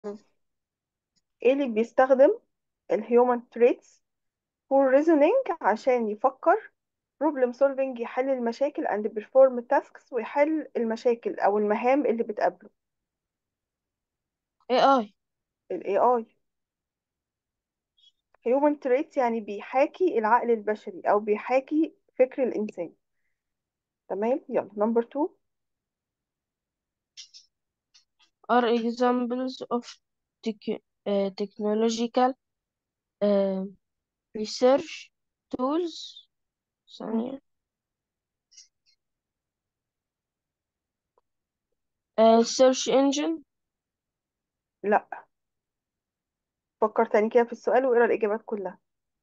ايه اللي بيستخدم الهيومن تريتس for reasoning عشان يفكر problem solving يحل المشاكل and perform tasks ويحل المشاكل او المهام اللي بتقابله AI ال AI human traits يعني بيحاكي العقل البشري او بيحاكي فكر الانسان تمام يلا نمبر 2 are examples of tech- uh, technological uh, research tools ثانية uh, search engine لا فكر تاني كده في السؤال واقرا الاجابات كلها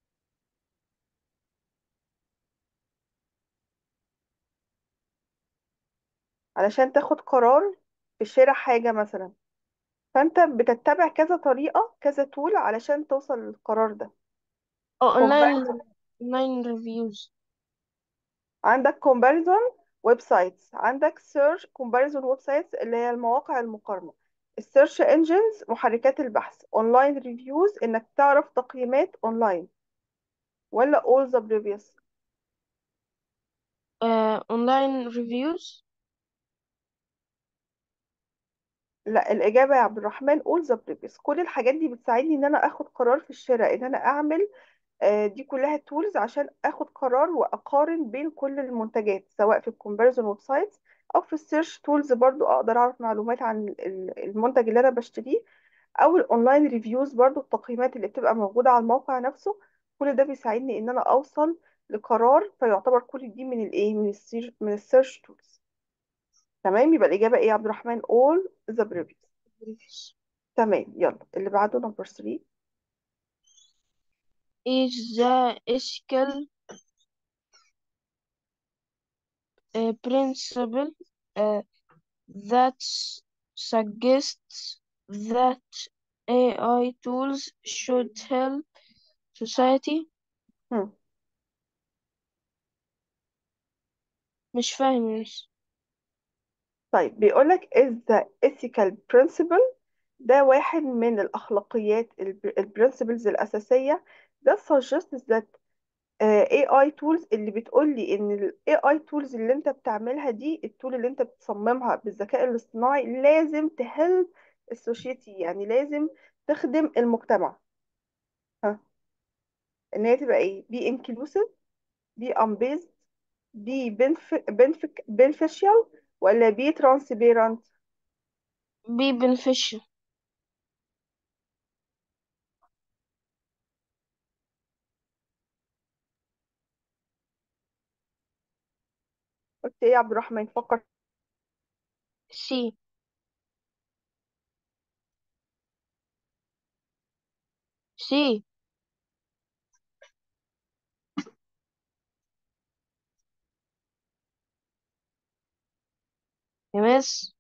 علشان تاخد قرار في شراء حاجة مثلا فانت بتتبع كذا طريقة كذا تول علشان توصل للقرار ده أو online comparison online reviews عندك comparison ويب سايتس عندك search comparison ويب سايتس اللي هي المواقع المقارنة السيرش انجنز محركات البحث اونلاين ريفيوز انك تعرف تقييمات اونلاين ولا all the previous uh, online reviews لا الإجابة يا عبد الرحمن all the previous كل الحاجات دي بتساعدني ان انا اخد قرار في الشراء ان انا اعمل آه، دي كلها تولز عشان اخد قرار واقارن بين كل المنتجات سواء في الكومباريزون ويب سايتس او في السيرش تولز برضو اقدر اعرف معلومات عن ال- المنتج اللي انا بشتريه او الاونلاين ريفيوز برضو التقييمات اللي بتبقى موجودة على الموقع نفسه كل ده بيساعدني ان انا اوصل لقرار فيعتبر كل دي من الايه من السير من السيرش تولز تمام يبقى الاجابة ايه يا عبد الرحمن all the previous تمام يلا اللي بعده نمبر 3 is the ethical uh, principle uh, that s- suggests that AI tools should help society مش فاهم يا مس طيب بيقولك is the ethical principle ده واحد من الأخلاقيات ال principles الأساسية ده suggests that آه، AI tools اللي بتقولي إن ال AI tools اللي أنت بتعملها دي التول اللي أنت بتصممها بالذكاء الاصطناعي لازم تهلب السوشيتي يعني لازم تخدم المجتمع ها إن هي تبقى إيه be inclusive be unbiased be benef- benef- beneficial ولا be transparent be beneficial قلت إيه يا عبد الرحمن فكر C C يا مس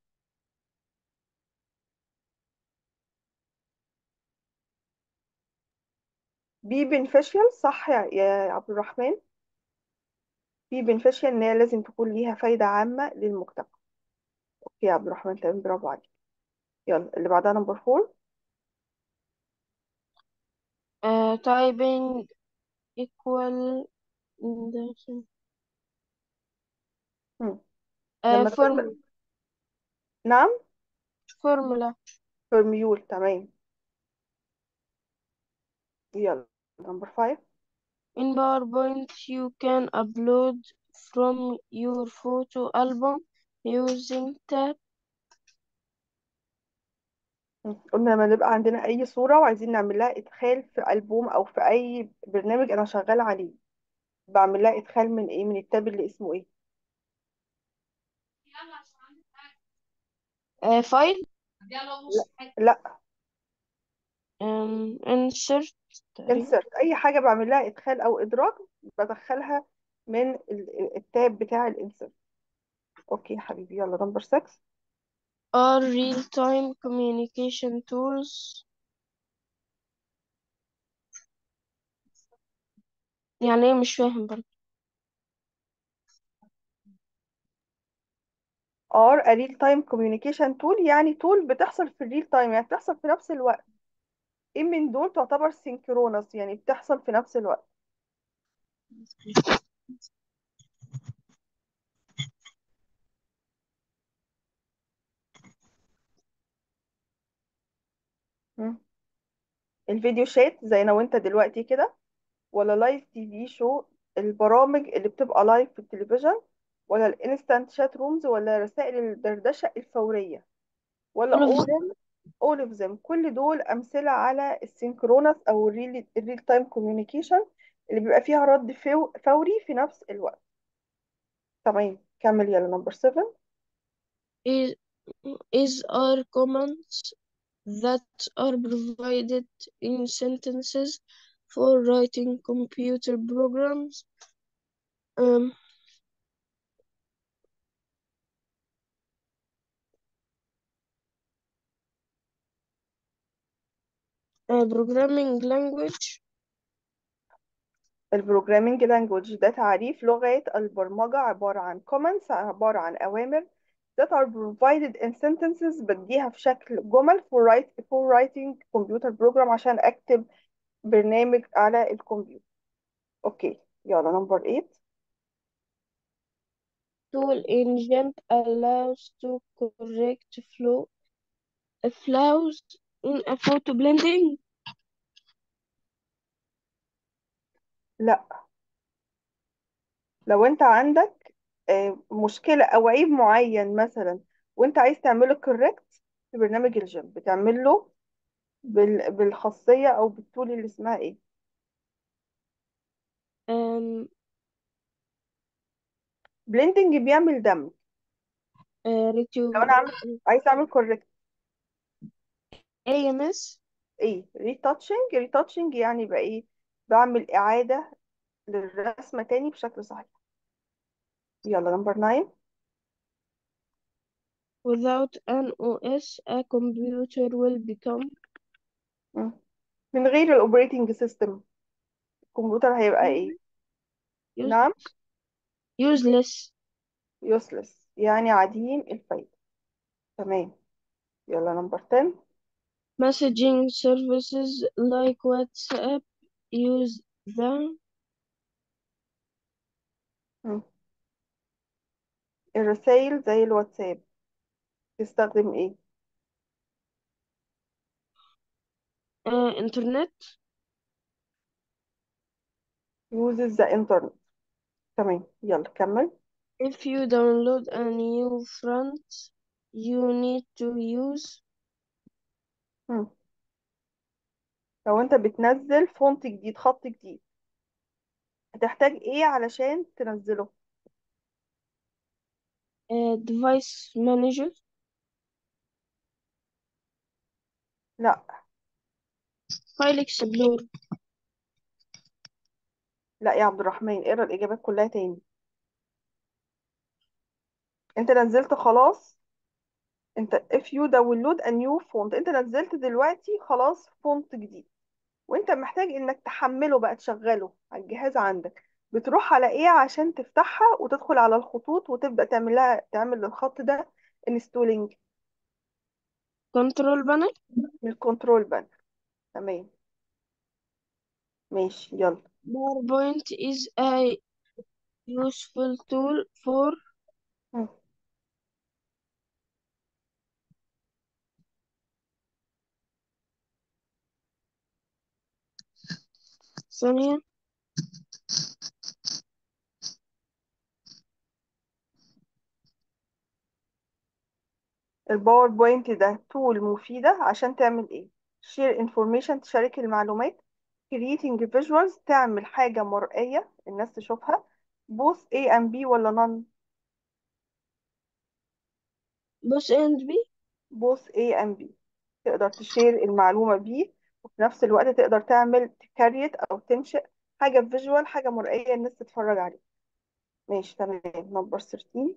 بي بنفيشال صح يا يا عبد الرحمن بي بنفيشال ان هي لازم تكون ليها فايدة عامة للمجتمع اوكي يا عبد الرحمن تمام برافو عليك يلا اللي بعدها نمبر فور uh, typing equal uh, لما تكتب formula نعم formula فرميول تمام يلا نمبر فايف in PowerPoint you can upload from your photo album using tab قلنا لما نبقى عندنا اي صورة وعايزين نعمل لها ادخال في ألبوم او في اي برنامج انا شغالة عليه بعمل لها ادخال من ايه من التاب اللي اسمه ايه uh, file لا لا um, insert تقريبا انسرت اي حاجة بعمل لها ادخال او ادراج بدخلها من ال- التاب بتاع الانسرت اوكي يا حبيبي يلا نمبر 6 are real-time communication tools يعني ايه مش فاهم برضه are a real time communication tool يعني tool بتحصل في الريل تايم يعني بتحصل في نفس الوقت ايه من دول تعتبر synchronous يعني بتحصل في نفس الوقت مم. الفيديو شات زي انا وانت دلوقتي كده ولا لايف تي في شو البرامج اللي بتبقى لايف في التلفزيون ولا الانستانت شات رومز ولا رسائل الدردشة الفورية ولا all of all them all of them كل دول أمثلة على السينكرونس أو الريل الريل تايم كوميونيكيشن اللي بيبقى فيها رد فو- فوري في نفس الوقت تمام كمل يلا نمبر 7 is, is are commands that are provided in sentences for writing computer programs um, a programming language البروجرامينج لانجوج ده تعريف لغة البرمجة عبارة عن commands عبارة عن أوامر that are provided in sentences بديها في شكل جمل for, write, for writing computer program عشان أكتب برنامج على الكمبيوتر أوكي يلا نمبر 8 tool engine allows to correct flow flaws in a photo blending لا لو أنت عندك آه، مشكلة أو عيب معين مثلا وأنت عايز تعمله correct في برنامج الجيم بتعمل له بال... بالخاصية أو بالتول اللي اسمها إيه um, blending بيعمل دمج uh, لو أنا عامل عايز أعمل correct AMS ايه retouching retouching يعني بقى ايه بعمل إعادة للرسمة تاني بشكل صحيح يلا نمبر 9 without an OS a computer will become من غير الاوبريتنج سيستم الكمبيوتر هيبقى ايه نعم useless useless useless يعني عديم الفايدة تمام يلا نمبر 10 messaging services like WhatsApp use the مم. الرسائل زي الواتساب تستخدم ايه uh, internet uses the internet تمام يلا كمل if you download a new front you need to use مم. لو انت بتنزل فونت جديد خط جديد هتحتاج ايه علشان تنزله a device manager لا file explorer لا يا عبد الرحمن اقرا الاجابات كلها تاني انت نزلت خلاص انت if you download a new font انت نزلت دلوقتي خلاص فونت جديد وانت محتاج انك تحمله بقى تشغله على الجهاز عندك بتروح على ايه عشان تفتحها وتدخل على الخطوط وتبدأ تعمل لها تعمل للخط ده انستولينج control panel من الكنترول بانل تمام ماشي يلا PowerPoint is a useful tool for مم. ثانية الباوربوينت ده تول مفيدة عشان تعمل ايه share information تشارك المعلومات creating visuals تعمل حاجة مرئية الناس تشوفها both A and B ولا none both and B both A and B تقدر تشير المعلومة بيه وفي نفس الوقت تقدر تعمل تكريت أو تنشئ حاجة فيجوال حاجة مرئية الناس تتفرج عليها ماشي تمام نمبر 13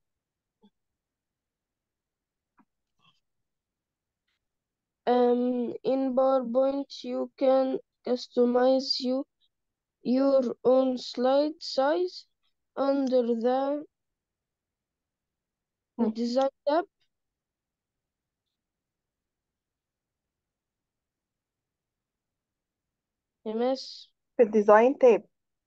um, in PowerPoint you can customize you your own slide size under the مم. الديزاين تاب يا مس في الديزاين تاب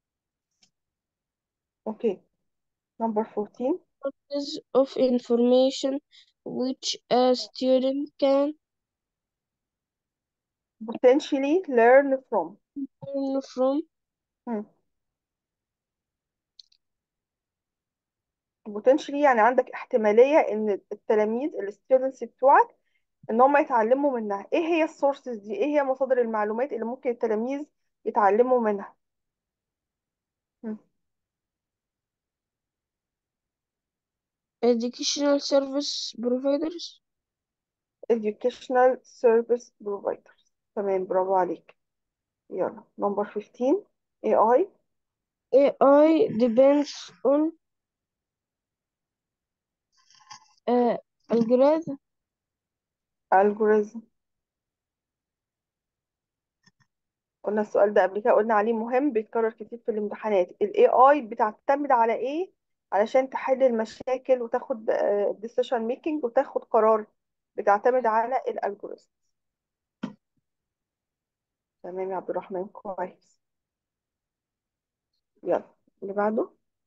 اوكي نمبر 14 sources of information which a student can potentially learn from learn from مم. potentially يعني عندك احتمالية ان التلاميذ الستودنتس بتوعك ان هم يتعلموا منها ايه هي السورسز دي ايه هي مصادر المعلومات اللي ممكن التلاميذ يتعلموا منها مم. educational service providers educational service providers تمام برافو عليك يلا نمبر 15 AI AI depends on uh, algorithm algorithm قلنا السؤال ده قبل كده قلنا عليه مهم بيتكرر كتير في الامتحانات ال AI بتعتمد على ايه علشان تحل المشاكل وتاخد آه، decision making وتاخد قرار بتعتمد على الالجوريزم تمام يا عبد الرحمن كويس يلا اللي بعده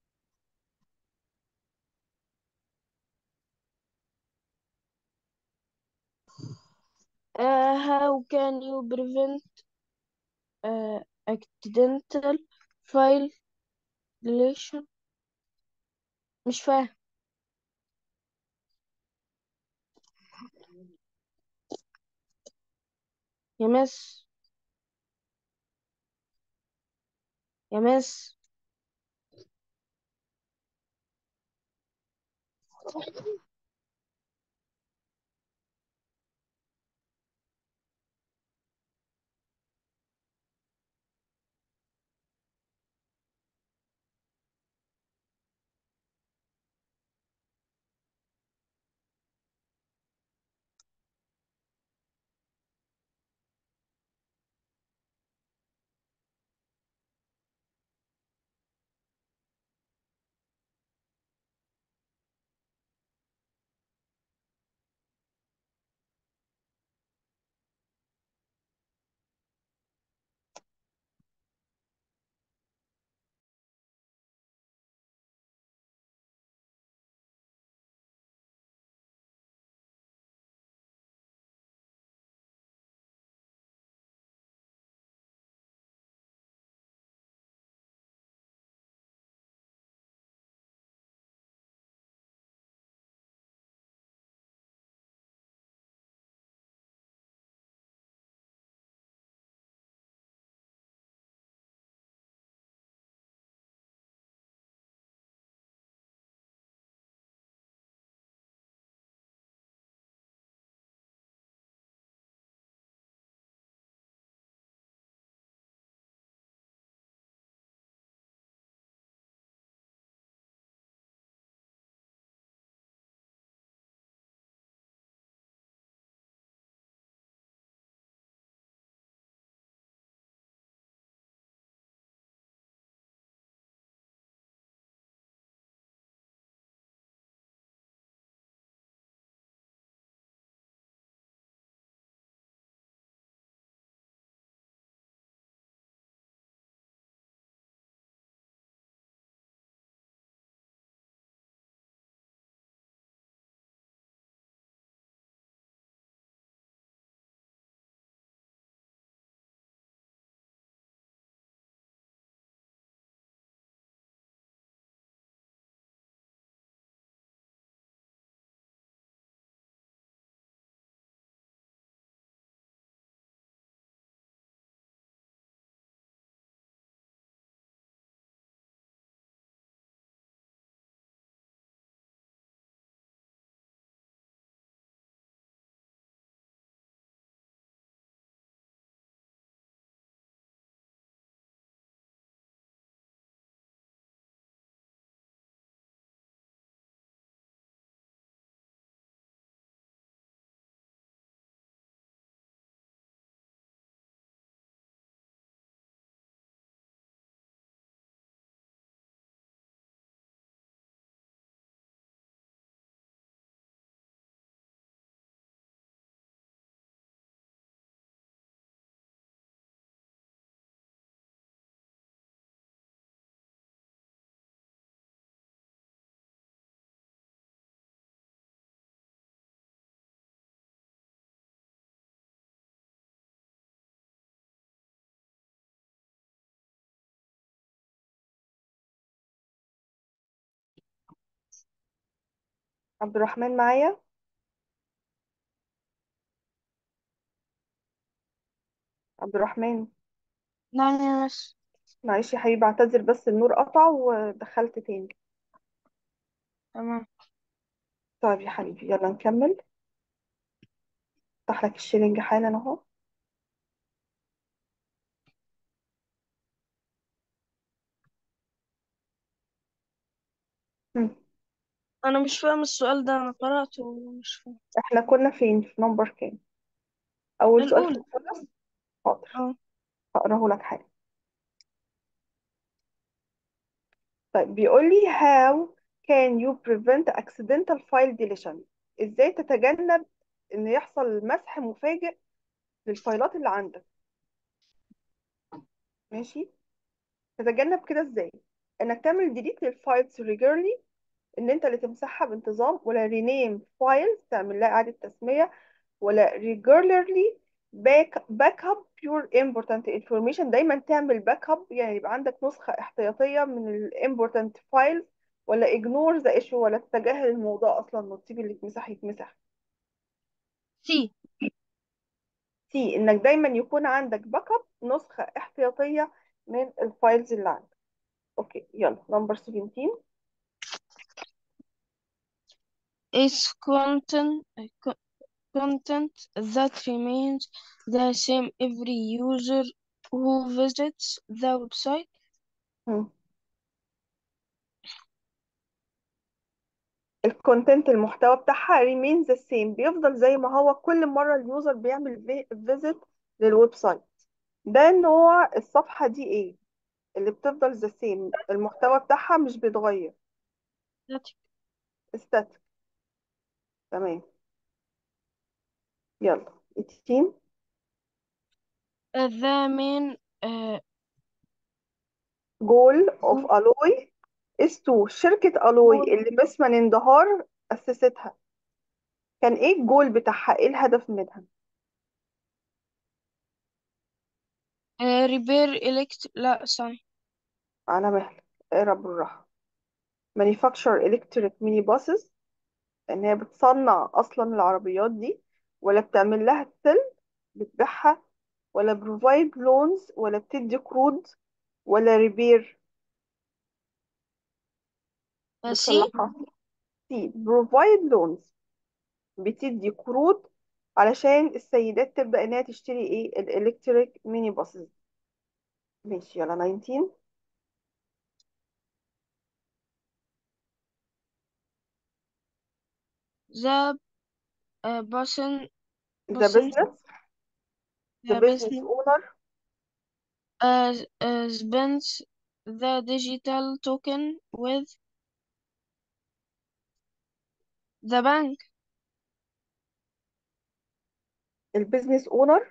uh, how can you prevent uh, accidental file deletion مش فاهم يا مس يا مس عبد الرحمن معايا عبد الرحمن نعم يا مس معلش يا حبيبي اعتذر بس النور قطع ودخلت تاني تمام طيب يا حبيبي يلا نكمل افتح لك الشيلنج حالا اهو هم. أنا مش فاهم السؤال ده أنا قرأته ومش فاهم احنا كنا فين في نمبر كام اول سؤال في الأولى الكورس حاضر اه هقراه لك حالا طيب بيقول لي how can you prevent accidental file deletion ازاي تتجنب ان يحصل مسح مفاجئ للفايلات اللي عندك ماشي تتجنب كده ازاي انك تعمل delete للفايلز regularly ان انت اللي تمسحها بانتظام ولا rename files تعمل لها اعادة تسمية ولا regularly back back up pure important information دايما تعمل باك اب يعني يبقى عندك نسخة احتياطية من ال important files ولا ignore the issue ولا تتجاهل الموضوع اصلا وتسيب اللي يتمسح يتمسح سي سي انك دايما يكون عندك باك اب نسخة احتياطية من الفايلز اللي عندك اوكي يلا نمبر 17 is content co- content that remains the same every user who visits the website الكونتنت المحتوى بتاعها remains the same بيفضل زي ما هو كل مرة اليوزر بيعمل فيزيت للويب سايت ده نوع الصفحة دي ايه اللي بتفضل the same المحتوى بتاعها مش بيتغير static. static تمام يلا 18 Uh, the main uh, goal of goal Alloy is to شركة ألوي goal اللي بسمة اندهار أسستها كان ايه الجول بتاعها ايه الهدف منها uh, repair elect لا ثانية على مهلك اقرا بالراحة manufacture electric mini buses ان هي بتصنع اصلا العربيات دي ولا بتعمل لها سيل بتبيعها ولا بروفايد لونز ولا بتدي قروض ولا ريبير uh, C بتصلحها سي بروفايد لونز بتدي قروض علشان السيدات تبدأ انها تشتري ايه الالكتريك ميني باصز ماشي يلا 19 the uh, person the person business the the business business owner uh, uh, spends the digital token with the bank البيزنس اونر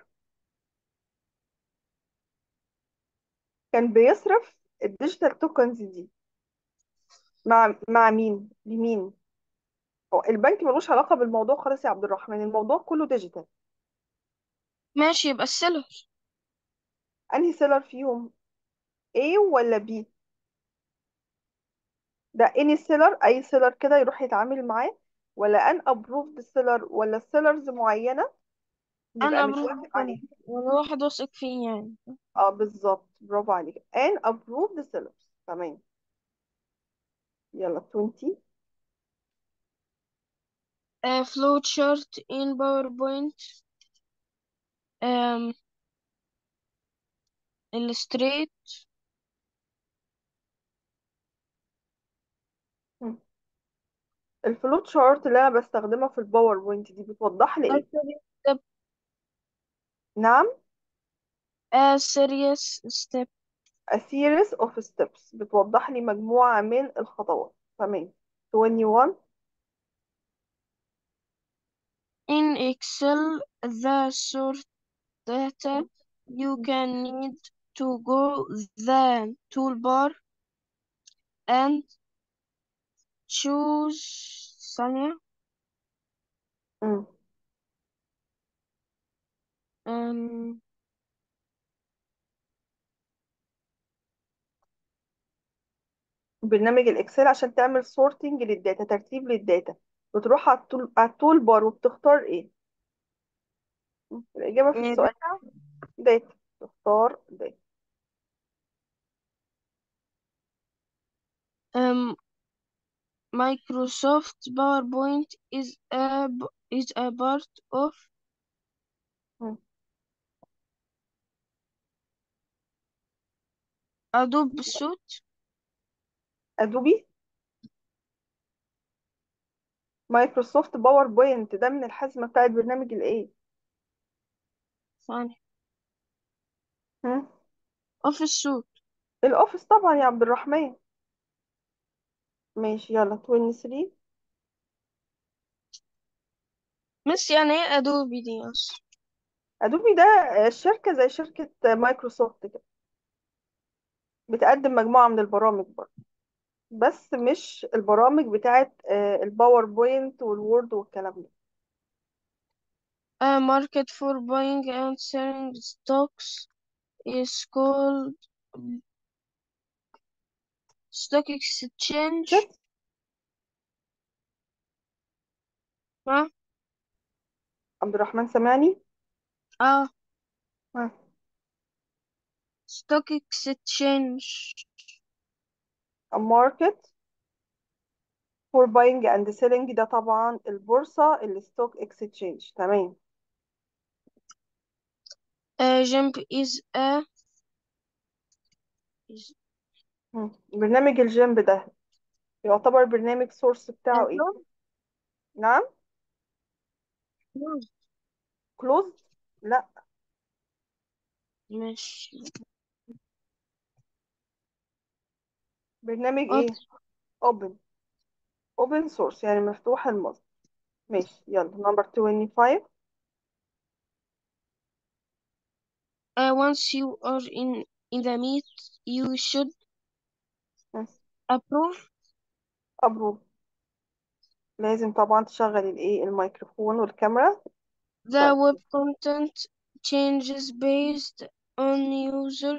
كان بيصرف الديجيتال توكنز دي مع مع مين لمين هو البنك ملوش علاقة بالموضوع خالص يا عبد الرحمن الموضوع كله ديجيتال ماشي يبقى السيلر انهي سيلر فيهم A ولا B ده اني سيلر اي سيلر كده يروح يتعامل معاه ولا ان ابروفد سيلر ولا سيلرز معينة يبقى انا بروح متوافق كده عليه والواحد واثق فيه يعني اه بالظبط برافو عليك ان ابروفد سيلرز تمام يلا 20 uh, flow chart in PowerPoint um, illustrate مم. الفلوت شارت اللي انا بستخدمها في الباوربوينت دي بتوضح لي a ايه serious step نعم a serious step a series of steps بتوضح لي مجموعة من الخطوات تمام 21 in Excel the sort data you can need to go the toolbar and choose ثانية مم. um, برنامج الاكسل عشان تعمل سورتنج للداتا ترتيب للداتا بتروح على التول على التول بار وبتختار ايه الإجابة في إيه السؤال ده داتا تختار داتا um, Microsoft PowerPoint is a b- is a part of مم. Adobe Suite أدوبي مايكروسوفت باوربوينت ده من الحزمة بتاعت برنامج الايه ثانية مم. Office Suite الأوفيس طبعا يا عبد الرحمن ماشي يلا 23 بس يعني ايه أدوبي دي أصلا أدوبي ده آه، شركة زي شركة آه، مايكروسوفت كده بتقدم مجموعة من البرامج برضه بس مش البرامج بتاعت آه، الباوربوينت والوورد والكلام ده A market for buying and selling stocks is called stock exchange كده ها عبد الرحمن سامعني اه ها. stock exchange A market for buying and selling ده طبعا البورصة الستوك اكسشينج تمام A jump is a is مم. برنامج الجيم ده يعتبر برنامج سورس a بتاعه ايه close نعم close كلوزد لا مش برنامج open ايه اوبن اوبن سورس يعني مفتوح المصدر ماشي يلا نمبر 25 uh, once you are in in the meet you should approve ابرو لازم طبعا تشغل الايه الميكروفون والكاميرا the طيب web content changes based on user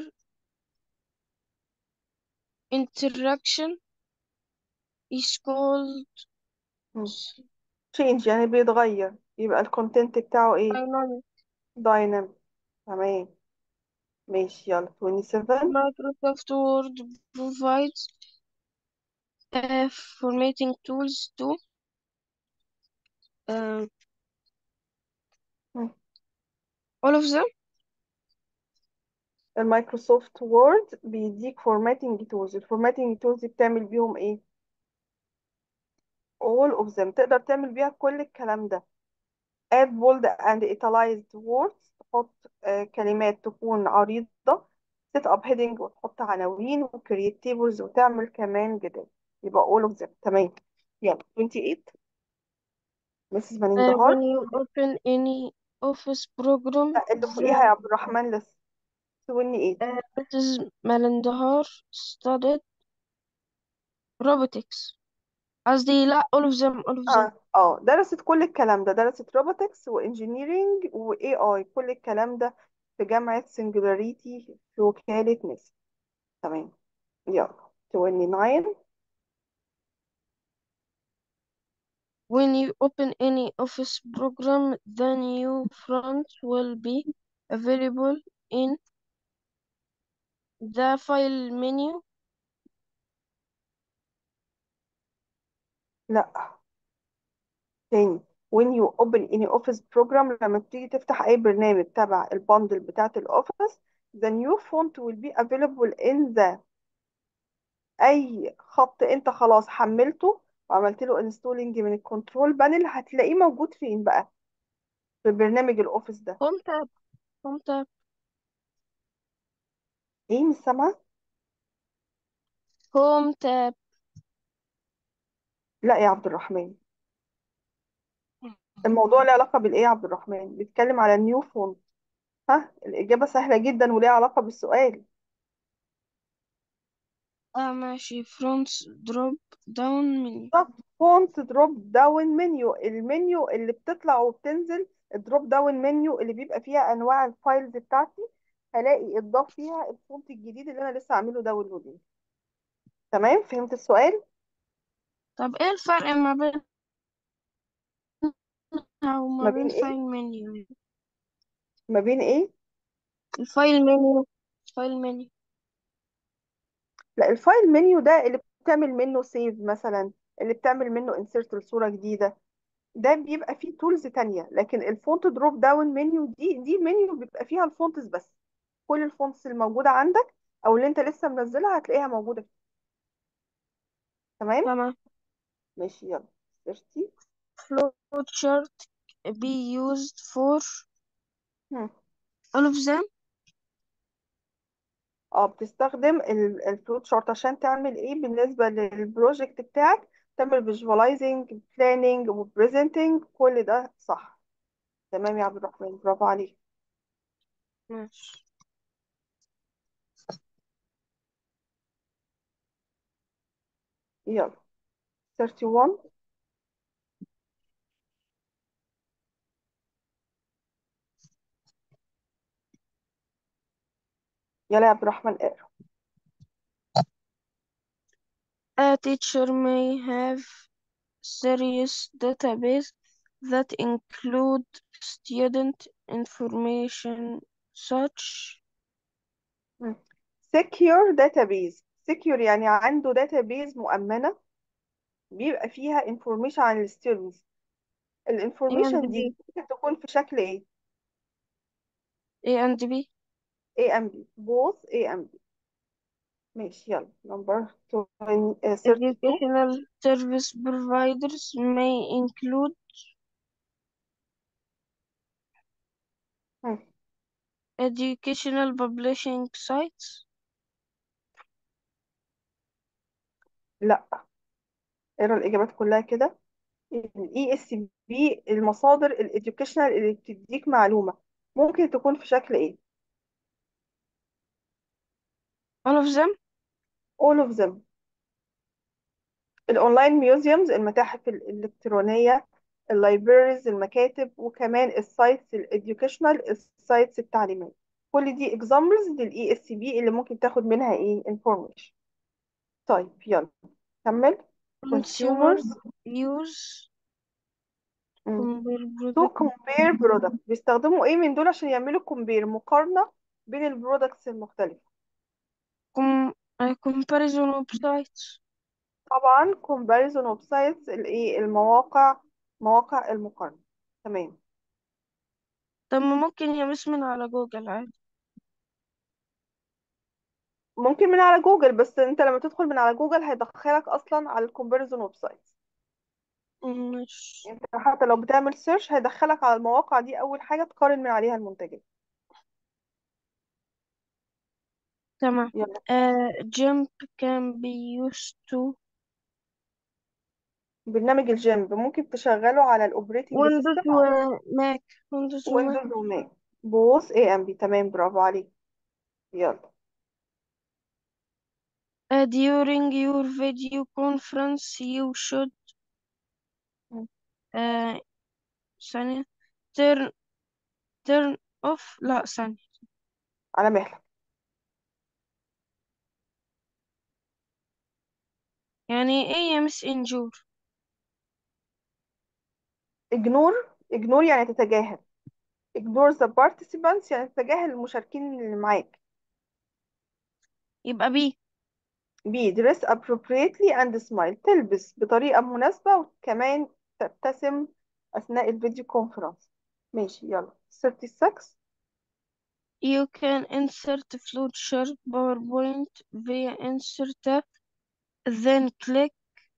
interaction is called تشينج يعني بيتغير يبقى الكونتنت بتاعه ايه dynamic دايناميك تمام ماشي يلا 27 Microsoft Word provides uh, formatting tools to uh, مم. all of them المايكروسوفت وورد بيديك فورماتنج تولز الفورماتنج تولز بتعمل بيهم ايه all of them تقدر تعمل بيها كل الكلام ده add bold and italicized words تحط آه، كلمات تكون عريضة set up heading وتحط عناوين و create tables وتعمل كمان جداول يبقى all of them تمام يلا 28 مسز uh, مانينجهار when you open any office program لا اللي فوقيها يا then عبد الرحمن لسه 28 uh, Mrs. Malindahar studied robotics قصدي لا all of them all of them اه اه درست كل الكلام ده درست روبوتكس وانجينيرينج واي اي كل الكلام ده في جامعة سنجولاريتي في وكالة ناسا تمام يلا 29 when you open any office program the new front will be available in the file menu لا تاني when you open any office program لما تيجي تفتح اي برنامج تبع البندل بتاعت الاوفيس the new font will be available in the اي خط انت خلاص حملته وعملت له انستولينج من الكنترول بانل هتلاقيه موجود فين بقى في برنامج الاوفيس ده home tab home tab ايه مش سامعه home tab لا يا عبد الرحمن الموضوع له علاقه بالايه يا عبد الرحمن بيتكلم على النيو فونت ها الاجابه سهله جدا وليها علاقه بالسؤال اه ماشي front drop down menu بالظبط فونت دروب داون منيو المنيو اللي بتطلع وبتنزل الدروب داون منيو اللي بيبقى فيها انواع الفايلز بتاعتي هلاقي اتضاف فيها الفونت الجديد اللي انا لسه عامله داونلود تمام فهمت السؤال طب ايه الفرق ما بين وما ما بين بين ايه فايل منيو ما بين ايه الفايل منيو فايل منيو لا الفايل منيو ده اللي بتعمل منه سيف مثلا اللي بتعمل منه انسيرت لصورة جديدة ده بيبقى فيه تولز تانية لكن الفونت دروب داون منيو دي دي منيو بيبقى فيها الفونتس بس كل الفونتس الموجودة عندك او اللي انت لسه منزلها هتلاقيها موجودة فيه. تمام تمام ماشي يلا سيرتي flowchart be used for هم. all of them اه بتستخدم الفلوت شارت عشان تعمل ايه بالنسبة للبروجكت بتاعك تعمل فيجواليزنج بلاننج وبريزنتنج كل ده صح تمام يا عبد الرحمن برافو عليك ماشي يلا 31 يلا يا عبد الرحمن اقرا A teacher may have serious database that include student information such مم. secure database secure يعني عنده database مؤمنة بيبقى فيها information عن الستودنتس A and الانفورميشن دي B ممكن تكون في شكل ايه A and B A and B both A and B ماشي يلا number 20 آه، 32 educational service providers may include مم. educational publishing sites لا اقرا الاجابات كلها كده الاي اس بي المصادر الاديوكيشنال اللي بتديك معلومة ممكن تكون في شكل ايه all of them all of them الاونلاين ميوزيومز المتاحف الالكترونية اللايبريز المكاتب وكمان السايتس الاديوكيشنال السايتس التعليمية كل دي examples للاي اس بي اللي ممكن تاخد منها ايه information طيب يلا كمل consumers consumers use مم. compare to product compare product بيستخدموا ايه من دول عشان يعملوا compare مقارنة بين البرودكتس المختلفة com uh, comparison websites طبعا comparison ويب سايتس الايه المواقع مواقع المقارنة تمام طب ما ممكن يمس من على جوجل عادي ممكن من على جوجل بس انت لما تدخل من على جوجل هيدخلك اصلا على الكومباريزون ويب سايتس مش انت حتى لو بتعمل سيرش هيدخلك على المواقع دي اول حاجة تقارن من عليها المنتجات تمام يلا uh, jump can be used to برنامج الجيم ممكن تشغله على الاوبريتنج Windows سيستم وماك Windows وماك ويندوز وماك بوث اي ام بي تمام برافو عليك يلا uh, during your video conference you should uh, ثانية turn turn off لا ثانية على مهلك يعني ايه يا مس انجور اجنور اجنور يعني تتجاهل ignore the participants يعني تتجاهل المشاركين اللي معاك يبقى بي B dress appropriately and smile تلبس بطريقة مناسبة وكمان تبتسم أثناء الفيديو كونفرنس ماشي يلا 36 you can insert flowchart PowerPoint via insert tab then click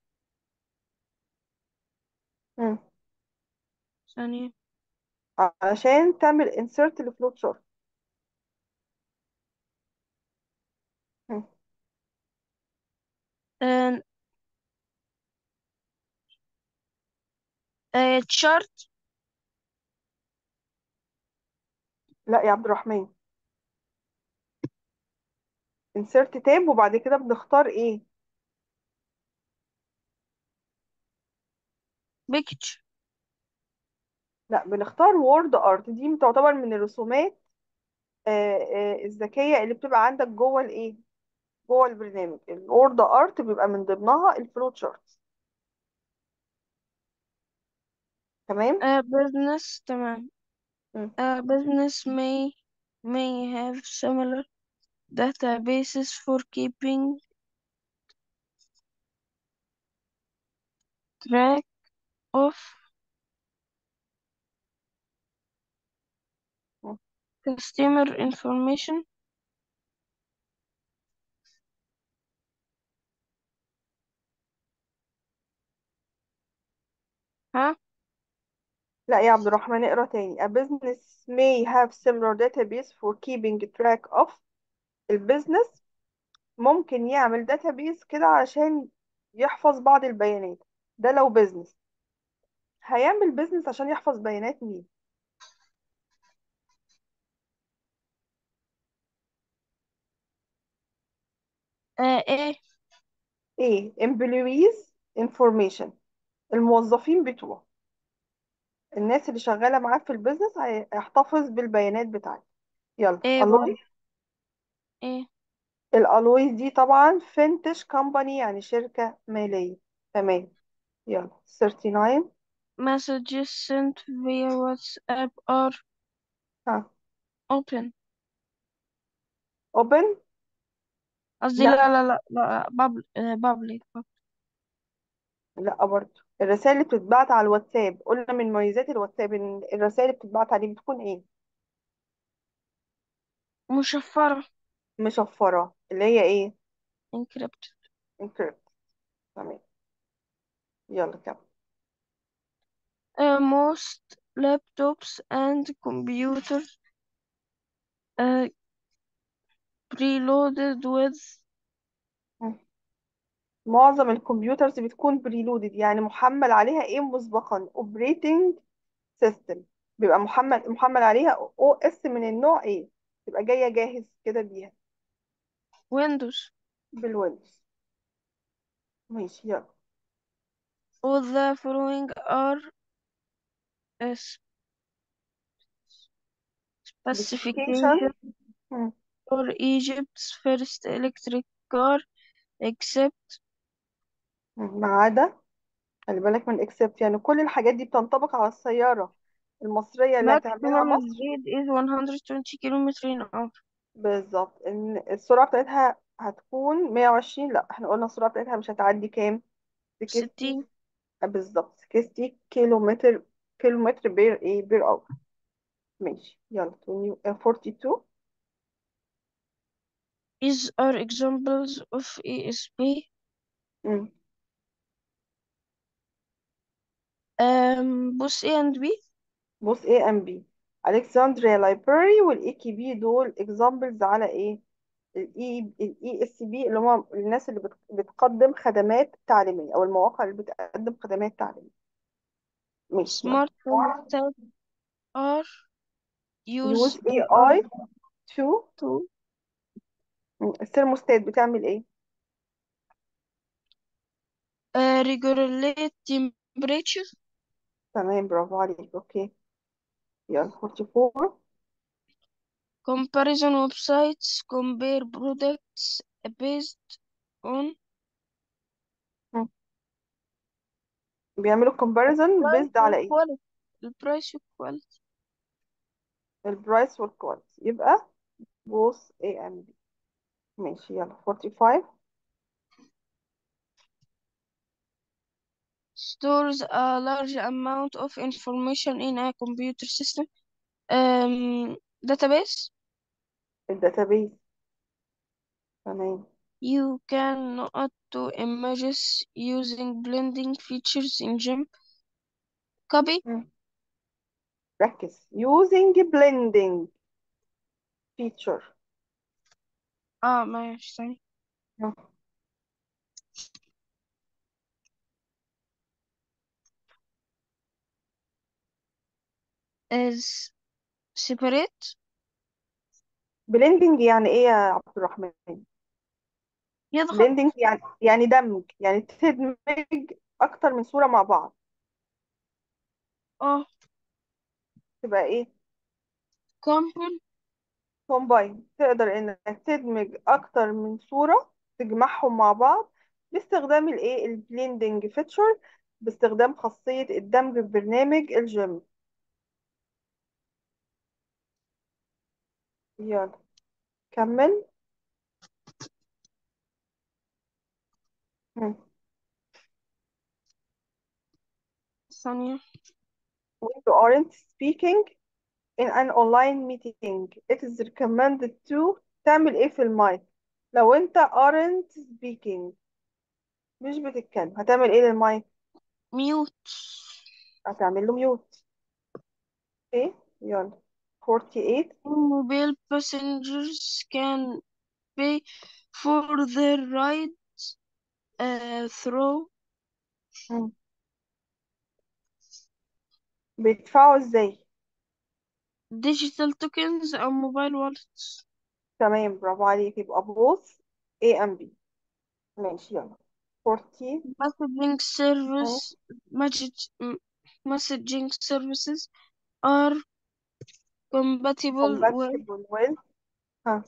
مم. ثانية علشان تعمل insert لفلوت شارت مم. uh, uh, chart لا يا عبد الرحمن insert tab وبعد كده بنختار ايه picture لا بنختار word art دي تعتبر من الرسومات آه، آه، الذكية اللي بتبقى عندك جوه الايه جوه البرنامج الوورد ارت بيبقى من ضمنها الفلوت شارت تمام a business تمام مم. a business may may have similar databases for keeping track of مم. customer information ها لا يا عبد الرحمن اقرا تاني a business may have similar database for keeping track of البيزنس ممكن يعمل database كده عشان يحفظ بعض البيانات ده لو بيزنس هيعمل بيزنس عشان يحفظ بيانات مين آه ايه ايه employees information الموظفين بتوعه الناس اللي شغالة معاه في البيزنس هيحتفظ بالبيانات بتاعته يلا ايه الويز برضه ايه الالويز دي طبعا فينتش كومباني يعني شركة مالية تمام يلا 39 messages sent via WhatsApp are ها open open قصدي لا لا لا لا لا بابل آه public لا برضه الرسائل اللي بتتبعت على الواتساب قلنا من مميزات الواتساب ان الرسائل اللي بتتبعت عليه بتكون ايه مشفرة مشفرة اللي هي ايه encrypted encrypt تمام يلا كمل uh, most laptops and computers uh, preloaded with مم. معظم الكمبيوترز بتكون بريلودد يعني محمل عليها ايه مسبقا اوبريتنج سيستم بيبقى محمل محمل عليها او اس من النوع ايه تبقى جايه جاهز كده بيها Windows بالويندوز ماشي يلا all the following are uh, specification specification مم. for Egypt's first electric car except مم. ما عدا خلي بالك من الاكسبت يعني كل الحاجات دي بتنطبق على السياره المصريه اللي هتعملها maximum مصر speed is 120 km in hour بالظبط ان السرعه بتاعتها هتكون 120 لا احنا قلنا السرعه بتاعتها مش هتعدي كام 60 60 بالظبط 60 كيلو متر كيلو متر بير ايه بير اور ماشي يلا 20 آه، 42 These are examples of ESP مم. um, بص A and B بص ايه ام بي الكسندريا لايبراري والاي كي بي دول اكزامبلز على ايه الاي الاي اس بي اللي هم الناس اللي بت- بتقدم خدمات تعليميه او المواقع اللي بتقدم خدمات تعليميه ماشي يلا smart thermostat are يوز use اي AI اي تو to الثيرموستات بتعمل ايه uh, regulate temperature تمام برافو عليك اوكي يلا 44 comparison websites compare products based on بيعملوا comparison price based على ايه والquality البرايس والquality البرايس والكواليتي يبقى بوث اي ام بي ماشي يلا 45 stores a large amount of information in a computer system um, database الداتابيز تمام you can add to images using blending features in GIMP copy مم. ركز using blending feature اه ماشي ثانية مم. is separate blending يعني ايه يا عبد الرحمن يضغط blending يعني يعني دمج يعني تدمج اكتر من صورة مع بعض اه تبقى ايه combine combine تقدر انك تدمج اكتر من صورة تجمعهم مع بعض باستخدام الايه البليندنج فيتشر باستخدام خاصية الدمج في برنامج الجيم يلا كمل مم. ثانية When you aren't speaking in an online meeting it is recommended to تعمل ايه في المايك لو انت aren't speaking مش بتتكلم هتعمل ايه للمايك ميوت هتعمل له ميوت ايه يلا 48 mobile passengers can pay for their ride uh, through مم. بيدفعوا ازاي digital tokens أو mobile wallets تمام برافو عليك يبقى both A and B ماشي يلا 40 messaging service message, messaging services are compatible with compatible with ها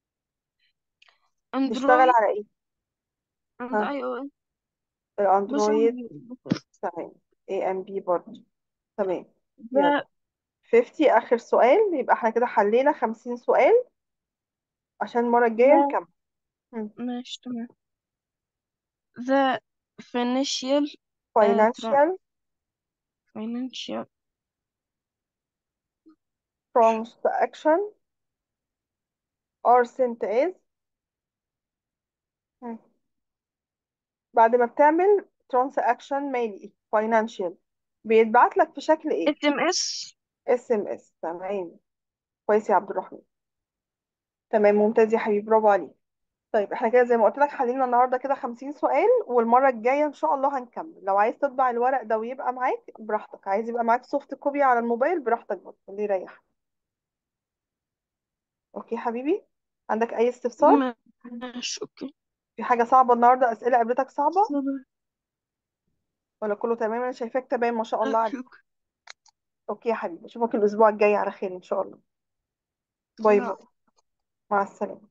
بيشتغل Android على ايه and ها iOS بس الاندرويد تمام A and B برضه تمام يلا the 50 آخر سؤال يبقى احنا كده حلينا 50 سؤال عشان المرة الجاية the نكمل مم. ماشي تمام the financial uh, tra- financial financial transaction are sent as مم. بعد ما بتعمل transaction مالي financial بيتبعت لك في شكل ايه SMS اس ام اس تمام كويس يا عبد الرحمن تمام ممتاز يا حبيبي برافو عليك طيب احنا كده زي ما قلت لك حلينا النهارده كده 50 سؤال والمره الجايه ان شاء الله هنكمل لو عايز تطبع الورق ده ويبقى معاك براحتك عايز يبقى معاك سوفت كوبي على الموبايل براحتك برضه اللي يريحك اوكي حبيبي عندك اي استفسار ماشي اوكي في حاجه صعبه النهارده اسئله قابلتك صعبه سلام. ولا كله تمام انا شايفاك تمام ما شاء الله عليك شكرا اوكي يا حبيبي اشوفك الاسبوع الجاي على خير ان شاء الله باي باي يا مع السلامه